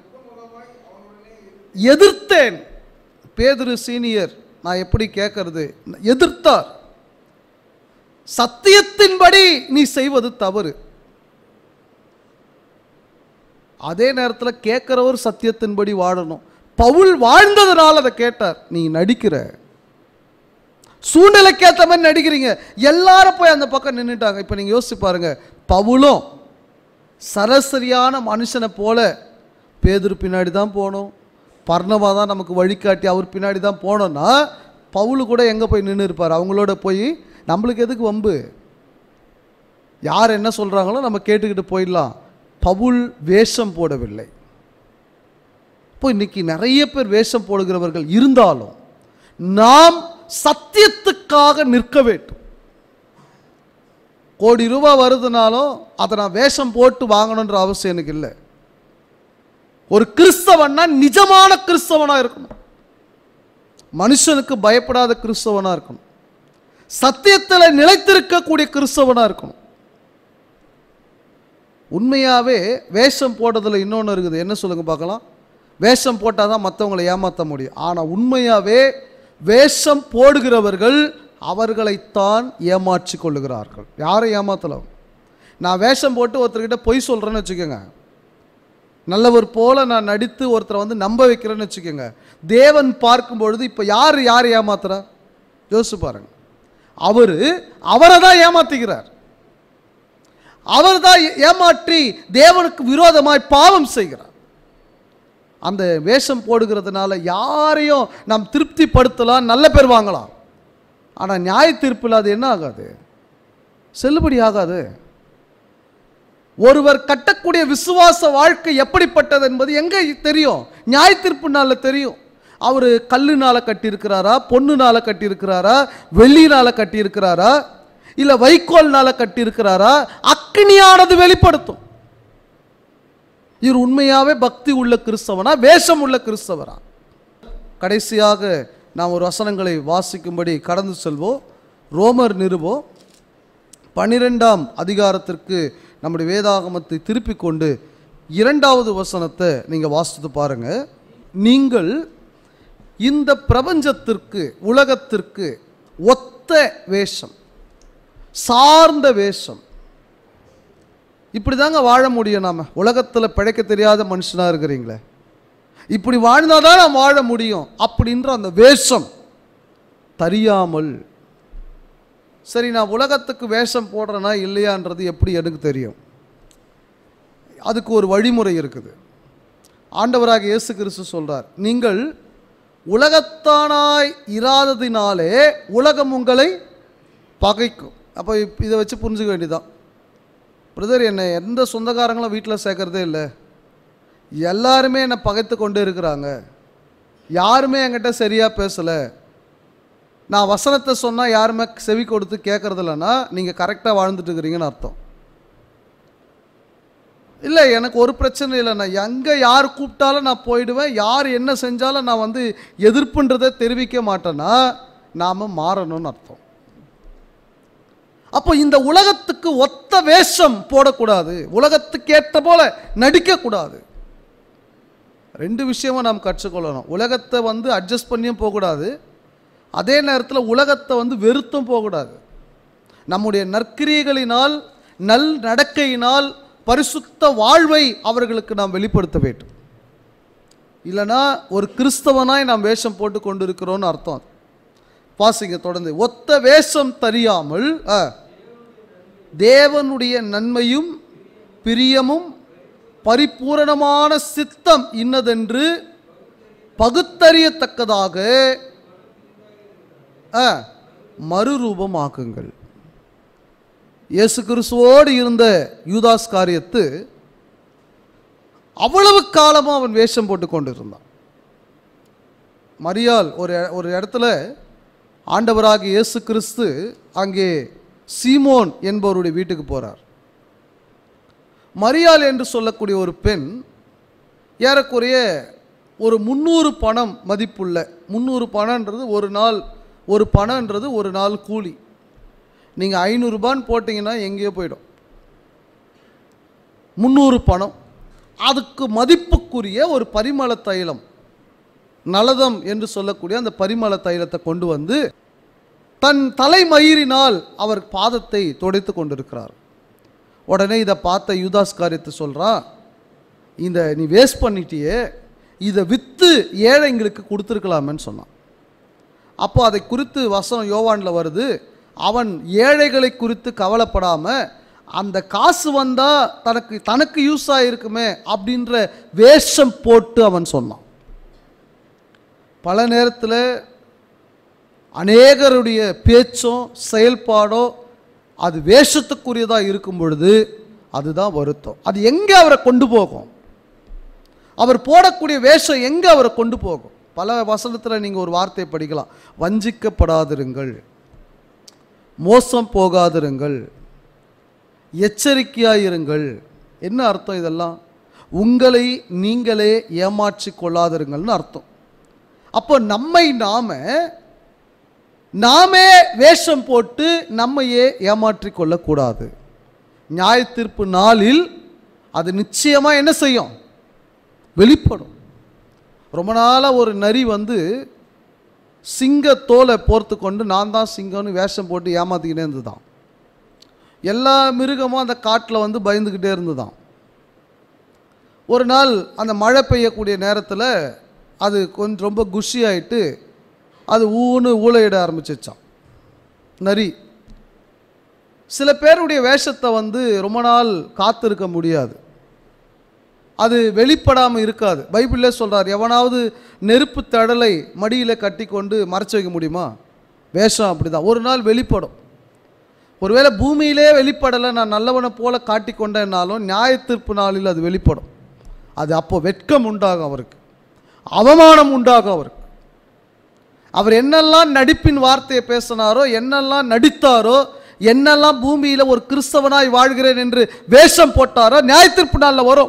எதிர்த்தேன் பேதுரு சீனியர் நான் எப்படி கேட்கறது எதிர்த்தார் சத்தியத்தின்படி நீ செய்வது தவறு அதே நேரத்தில் கேட்கிறவர் சத்தியத்தின்படி வாழணும் பவுல் வாழ்ந்ததுனால அதை கேட்டார் நீ நடிக்கிற சூழ்நிலைக்கேற்ற மாதிரி நடிக்கிறீங்க எல்லாரும் போய் அந்த பக்கம் நின்றுட்டாங்க இப்போ நீங்கள் யோசிச்சு பாருங்க பவுலும் சராசரியான மனுஷனை போல பேதுரு பின்னாடி தான் போகணும் பர்ணவா தான் நமக்கு வழிகாட்டி அவர் பின்னாடி தான் போனோம்னா பவுலு கூட எங்கே போய் நின்று இருப்பார் அவங்களோட போய் நம்மளுக்கு எதுக்கு வம்பு யார் என்ன சொல்கிறாங்களோ நம்ம கேட்டுக்கிட்டு போயிடலாம் பவுல் வேஷம் போடவில்லை இப்போ இன்னைக்கு நிறைய பேர் வேஷம் போடுகிறவர்கள் இருந்தாலும் நாம் சத்தியத்துக்காக நிற்க வேண்டும் கோடி ரூபாய் வருதுனாலும் அதை நான் வேஷம் போட்டு வாங்கணுன்ற அவசியம் எனக்கு இல்லை ஒரு கிறிஸ்தவன்னா நிஜமான கிறிஸ்தவனா இருக்கணும் மனுஷனுக்கு பயப்படாத கிறிஸ்தவனா இருக்கணும் சத்தியத்தில் நிலைத்திருக்கக்கூடிய கிறிஸ்தவனா இருக்கணும் உண்மையாகவே வேஷம் போடுறதுல இன்னொன்று இருக்குது என்ன சொல்லுங்க பார்க்கலாம் வேஷம் போட்டால் தான் மற்றவங்களை ஏமாற்ற முடியும் ஆனால் உண்மையாகவே வேஷம் போடுகிறவர்கள் அவர்களைத்தான் ஏமாற்றி கொள்ளுகிறார்கள் யாரை ஏமாத்தலாம் நான் வேஷம் போட்டு ஒருத்தர்கிட்ட பொய் சொல்கிறேன்னு வச்சுக்கோங்க நல்லவர் போல நான் நடித்து ஒருத்தரை வந்து நம்ப வைக்கிறேன்னு வச்சுக்கோங்க தேவன் பார்க்கும் பொழுது இப்போ யார் யார் ஏமாத்துறா யோசிச்சு பாருங்க அவர் அவரை தான் ஏமாத்துகிறார் அவர் தான் ஏமாற்றி தேவனுக்கு விரோதமாய் பாவம் செய்கிறார் அந்த வேஷம் போடுகிறதுனால யாரையும் நாம் திருப்திப்படுத்தலாம் நல்ல பேர் வாங்கலாம் ஆனால் நியாய தீர்ப்பில் அது என்ன ஆகாது செல்லுபடி ஆகாது ஒருவர் கட்டக்கூடிய விசுவாச வாழ்க்கை எப்படிப்பட்டது என்பது எங்கே தெரியும் நியாய தீர்ப்புனால தெரியும் அவர் கல்லுனால கட்டியிருக்கிறாரா பொண்ணுனால கட்டியிருக்கிறாரா வெள்ளினால கட்டியிருக்கிறாரா இல்லை வைக்கோல்னால கட்டியிருக்கிறாரா அக்னியானது வெளிப்படுத்தும் இவர் உண்மையாவே பக்தி உள்ள கிறிஸ்தவனா வேஷம் உள்ள கிறிஸ்தவரா கடைசியாக நாம் ஒரு வசனங்களை வாசிக்கும்படி கடந்து செல்வோம் ரோமர் நிருபம் பன்னிரெண்டாம் அதிகாரத்திற்கு நம்முடைய வேதாகமத்தை திருப்பிக் கொண்டு இரண்டாவது வசனத்தை நீங்கள் வாசித்து பாருங்க நீங்கள் இந்த பிரபஞ்சத்திற்கு உலகத்திற்கு ஒத்த வேஷம் சார்ந்த வேஷம் இப்படி தாங்க வாழ முடியும் நாம உலகத்தில் பிழைக்க தெரியாத மனுஷனாக இருக்கிறீங்களே இப்படி வாழ்ந்தாதான் நாம் வாழ முடியும் அப்படின்ற அந்த வேஷம் தெரியாமல் சரி நான் உலகத்துக்கு வேஷம் போடுறேனா இல்லையான்றது எப்படி எனக்கு தெரியும் அதுக்கு ஒரு வழிமுறை இருக்குது ஆண்டவராக இயேசு கிறிஸ்து சொல்றார் நீங்கள் உலகத்தானாய் இராததினாலே உலகம் உங்களை பகைக்கும் அப்போ இப்- இதை வச்சு புரிஞ்சுக்க வேண்டியதான் பிரதர் என்னை எந்த சொந்தக்காரங்களும் வீட்டில் சேர்க்கறதே இல்லை எல்லாருமே என்னை பகைத்து கொண்டு இருக்கிறாங்க யாருமே என்கிட்ட சரியாக பேசலை நான் வசனத்தை சொன்னால் யாருமே செவி கொடுத்து கேட்கறது இல்லைன்னா நீங்கள் கரெக்டாக வாழ்ந்துட்டு இருக்கிறீங்கன்னு அர்த்தம் இல்லை எனக்கு ஒரு பிரச்சனை இல்லை நான் எங்கே யார் கூப்பிட்டாலும் நான் போயிடுவேன் யார் என்ன செஞ்சாலும் நான் வந்து எதிர்ப்புன்றதை தெரிவிக்க மாட்டேன்னா நாம் மாறணும்னு அர்த்தம் அப்போ இந்த உலகத்துக்கு ஒத்த வேஷம் போடக்கூடாது உலகத்துக்கு ஏற்ற போல நடிக்கக்கூடாது ரெண்டு விஷயமும் நாம் கற்றுக்கொள்ளணும் உலகத்தை வந்து அட்ஜஸ்ட் பண்ணியும் போகக்கூடாது அதே நேரத்தில் உலகத்தை வந்து வெறுத்தும் போகக்கூடாது நம்முடைய நற்கிரியைகளினால் நல் நடக்கையினால் பரிசுத்த வாழ்வை அவர்களுக்கு நாம் வெளிப்படுத்த வேண்டும் இல்லைனா ஒரு கிறிஸ்தவனாய் நாம் வேஷம் போட்டு கொண்டு இருக்கிறோம்னு அர்த்தம் அது. வாசிங்க தொடர்ந்து ஒத்த வேஷம் தெரியாமல் ஆ, தேவனுடைய நன்மையும் பிரியமும் பரிபூரணமான சித்தம் இன்னதென்று பகுத்தறியத்தக்கதாக ஆ, மறுரூபமாக்குங்கள் இயேசு கிறிஸ்துவோடு இருந்த யூதாஸ் காரியத்து அவ்வளவு காலமாக அவன் வேஷம் போட்டு கொண்டு இருந்தான் மரியாள் ஒரு ஒரு இடத்துல ஆண்டவராகிய இயேசு கிறிஸ்து அங்கே சீமோன் என்பவருடைய வீட்டுக்கு போகிறார் மரியாள் என்று சொல்லக்கூடிய ஒரு பெண் ஏறக்குறைய ஒரு முந்நூறு பணம் மதிப்புள்ள முந்நூறு பணன்றது ஒரு நாள் ஒரு பணன்றது ஒரு நாள் கூலி நீங்கள் ஐநூறுரூபான்னு போட்டிங்கன்னா எங்கேயோ போயிடும் முந்நூறு பணம் அதுக்கு மதிப்புக்குரிய ஒரு பரிமள தைலம் நலதம் என்று சொல்லக்கூடிய அந்த பரிமள தைலத்தை கொண்டு வந்து தன் தலைமயிரினால் அவர் பாதத்தை துடைத்து கொண்டிருக்கிறார் உடனே இதை பார்த்த யூதாஸ் காரியத்தை சொல்கிறான் இந்த நீ வேஸ்ட் பண்ணிட்டியே இதை விற்று ஏழைங்களுக்கு கொடுத்துருக்கலாமேன்னு சொன்னான் அப்போ அதை குறித்து வசனம் யோவானில் வருது அவன் ஏழைகளை குறித்து கவலைப்படாமல் அந்த காசு வந்தால் தனக்கு தனக்கு யூஸ் ஆகிருக்குமே அப்படின்ற வேஷம் போட்டு அவன் சொன்னான் பல நேரத்தில் அநேகருடைய பேச்சும் செயல்பாடோ அது வேஷத்துக்குரியதாக இருக்கும் பொழுது அதுதான் வருத்தம் அது எங்கே அவரை கொண்டு போகும் அவர் போடக்கூடிய வேஷம் எங்கே அவரை கொண்டு போகும் பல வசனத்தில் நீங்கள் ஒரு வார்த்தையை படிக்கலாம் வஞ்சிக்கப்படாதிருங்கள் மோசம் போகாதிருங்கள் எச்சரிக்கையாயிருங்கள் என்ன அர்த்தம் இதெல்லாம் உங்களை நீங்களே ஏமாற்றி கொள்ளாதிருங்கள்னு அர்த்தம் அப்போ நம்மை நாம நாமே வேஷம் போட்டு நம்மையே ஏமாற்றி கொள்ளக்கூடாது நியாய தீர்ப்பு நாளில் அது நிச்சயமாக என்ன செய்யும் வெளிப்படும் ரொம்ப நாளாக ஒரு நரி வந்து சிங்க தோலை போர்த்து கொண்டு நான் தான் சிங்கம்னு வேஷம் போட்டு ஏமாத்திக்கிட்டே இருந்துதான் எல்லா மிருகமும் அந்த காட்டில் வந்து பயந்துக்கிட்டே இருந்துதான் ஒரு நாள் அந்த மழை பெய்யக்கூடிய நேரத்தில் அது கொஞ்சம் ரொம்ப குஷி ஆயிட்டு அது ஊன்னு ஊழையிட ஆரம்பிச்சிச்சான் நரி சில பேருடைய வேஷத்தை வந்து ரொம்ப நாள் காத்திருக்க முடியாது அது வெளிப்படாமல் இருக்காது பைபிளே சொல்றார் எவனாவது நெருப்பு தடலை மடியில் கட்டி கொண்டு மறைச்சு வைக்க முடியுமா வேஷம் அப்படிதான் ஒரு நாள் வெளிப்படும் ஒருவேளை பூமியிலே வெளிப்படலை நான் நல்லவனை போல காட்டிக்கொண்டேன்னாலும் நியாய தீர்ப்பு நாளில் அது வெளிப்படும் அது அப்போ வெட்கம் உண்டாகும் அவருக்கு அவமானம் உண்டாகும் அவருக்கு அவர் என்னெல்லாம் நடிப்பின் வார்த்தையை பேசினாரோ என்னெல்லாம் நடித்தாரோ என்னெல்லாம் பூமியில் ஒரு கிறிஸ்தவனாய் வாழ்கிறேன் என்று வேஷம் போட்டாரோ நியாய தீர்ப்பு நாளில் வரும்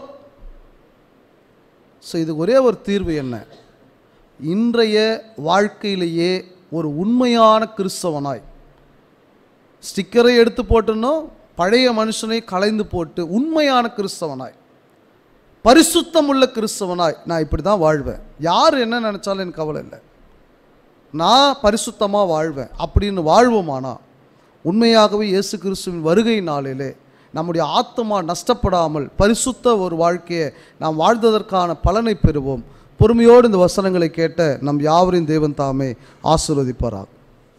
ஸோ இது ஒரே ஒரு தீர்வு என்ன இன்றைய வாழ்க்கையிலேயே ஒரு உண்மையான கிறிஸ்தவனாய் ஸ்டிக்கரை எடுத்து போட்டுனோம் பழைய மனுஷனை களைந்து போட்டு உண்மையான கிறிஸ்தவனாய் பரிசுத்தம் உள்ள கிறிஸ்தவனாய் நான் இப்படி தான் வாழ்வேன் யார் என்ன நினச்சாலும் எனக்கு கவலை இல்லை நான் பரிசுத்தமாக வாழ்வேன் அப்படின்னு வாழ்வோமானா உண்மையாகவே இயேசு கிறிஸ்துவின் வருகை நாளிலே நம்முடைய ஆத்மா நஷ்டப்படாமல் பரிசுத்த ஒரு வாழ்க்கையை நாம் வாழ்ந்ததற்கான பலனை பெறுவோம் பொறுமையோடு இந்த வசனங்களை கேட்ட நம் யாவரின் தேவன் தாமே ஆசீர்வதிப்பாராக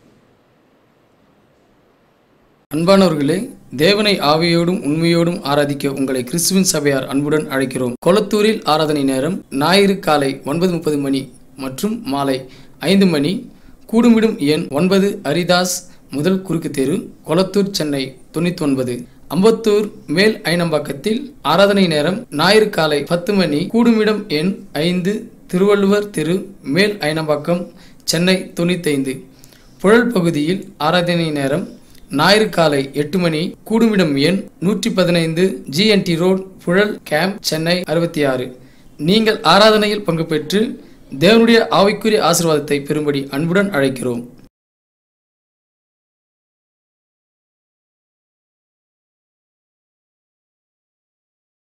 அன்பானவர்களே தேவனை ஆவியோடும் உண்மையோடும் ஆராதிக்க உங்களை கிறிஸ்துவின் சபையார் அன்புடன் அழைக்கிறோம் கொளத்தூரில் ஆராதனை நேரம் ஞாயிறு காலை ஒன்பது முப்பது மணி மற்றும் மாலை ஐந்து மணி கூடுமிடும் எண் ஒன்பது அரிதாஸ் முதல் குறுக்கு தெரு கொளத்தூர் சென்னை தொண்ணூத்தி ஒன்பது அம்பத்தூர் மேல் ஐனம்பாக்கத்தில் ஆராதனை நேரம் ஞாயிறு காலை பத்து மணி கூடுமிடம் எண் ஐந்து திருவள்ளுவர் தெரு மேல் ஐனம்பாக்கம் சென்னை தொண்ணூத்தைந்து புழல் பகுதியில் ஆராதனை நேரம் ஞாயிறு காலை எட்டு மணி கூடுமிடம் எண் நூற்றி பதினைந்து GNT road Puzhal camp Chennai அறுபத்தி ஆறு நீங்கள் ஆராதனையில் பங்கு பெற்று தேவனுடைய ஆவிக்குரிய ஆசீர்வாதத்தை பெறும்படி அன்புடன் அழைக்கிறோம்